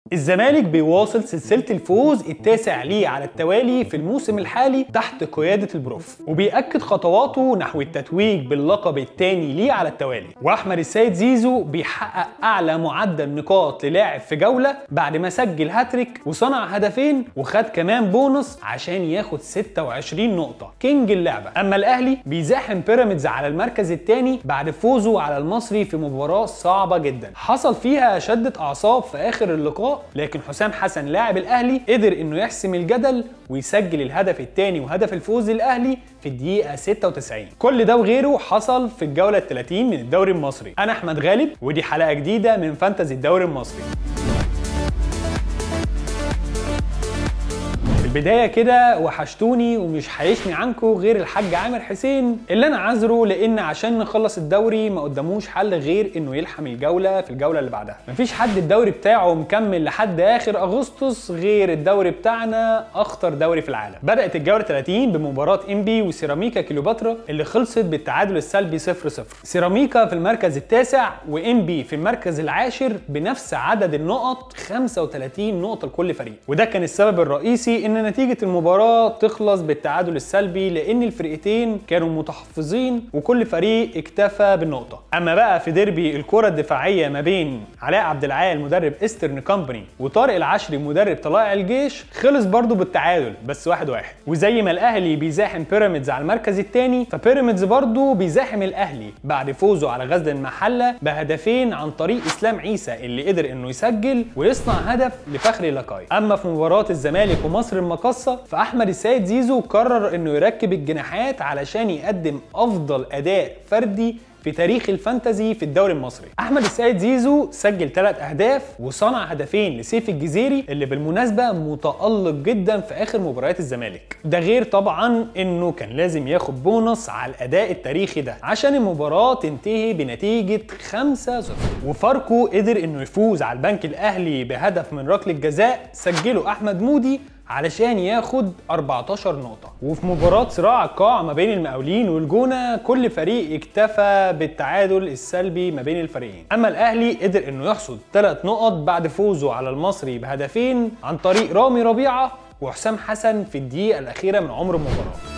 الزمالك بيواصل سلسله الفوز التاسع ليه على التوالي في الموسم الحالي تحت قياده البروف وبيأكد خطواته نحو التتويج باللقب الثاني ليه على التوالي واحمد السيد زيزو بيحقق اعلى معدل نقاط للاعب في جوله بعد ما سجل هاتريك وصنع هدفين وخد كمان بونص عشان ياخد 26 نقطه كينج اللعبه اما الاهلي بيزاحم بيراميدز على المركز الثاني بعد فوزه على المصري في مباراه صعبه جدا حصل فيها شده اعصاب في اخر اللقاء لكن حسام حسن لاعب الاهلي قدر انه يحسم الجدل ويسجل الهدف الثاني وهدف الفوز الاهلي في الدقيقه 96 كل ده وغيره حصل في الجوله ال 30 من الدوري المصري انا احمد غالب ودي حلقه جديده من فانتزي الدوري المصري البدايه كده وحشتوني ومش هيشني عنكم غير الحاج عامر حسين اللي انا عذره لان عشان نخلص الدوري ما قداموش حل غير انه يلحم الجوله في الجوله اللي بعدها مفيش حد الدوري بتاعه مكمل لحد اخر اغسطس غير الدوري بتاعنا اخطر دوري في العالم بدات الجوله 30 بمباراه انبي وسيراميكا كيلوباترا اللي خلصت بالتعادل السلبي 0 0 سيراميكا في المركز التاسع وانبي في المركز العاشر بنفس عدد النقط 35 نقطه لكل فريق وده كان السبب الرئيسي ان نتيجة المباراة تخلص بالتعادل السلبي لأن الفرقتين كانوا متحفظين وكل فريق اكتفى بالنقطة. أما بقى في ديربي الكرة الدفاعية ما بين علاء عبد العال مدرب ايسترن كومباني وطارق العشري مدرب طلائع الجيش خلص برضه بالتعادل بس واحد واحد. وزي ما الأهلي بيزاحم بيراميدز على المركز الثاني فبيراميدز برضه بيزاحم الأهلي بعد فوزه على غزل المحلة بهدفين عن طريق إسلام عيسى اللي قدر إنه يسجل ويصنع هدف لفخري لاكاي. أما في مباراة الزمالك ومصر المقصة فأحمد السيد زيزو قرر إنه يركب الجناحات علشان يقدم أفضل أداء فردي في تاريخ الفانتزي في الدوري المصري احمد السيد زيزو سجل ثلاث اهداف وصنع هدفين لسيف الجزيري اللي بالمناسبه متالق جدا في اخر مباريات الزمالك ده غير طبعا انه كان لازم ياخد بونص على الاداء التاريخي ده عشان المباراه تنتهي بنتيجه 5 0 وفاركو قدر انه يفوز على البنك الاهلي بهدف من ركله جزاء سجله احمد مودي علشان ياخد 14 نقطة وفي مباراة صراع القاع ما بين المقاولين والجونة كل فريق اكتفى بالتعادل السلبي ما بين الفريقين أما الأهلي قدر إنه يحصد 3 نقط بعد فوزه على المصري بهدفين عن طريق رامي ربيعة وحسام حسن في الدقيقة الأخيرة من عمر المباراة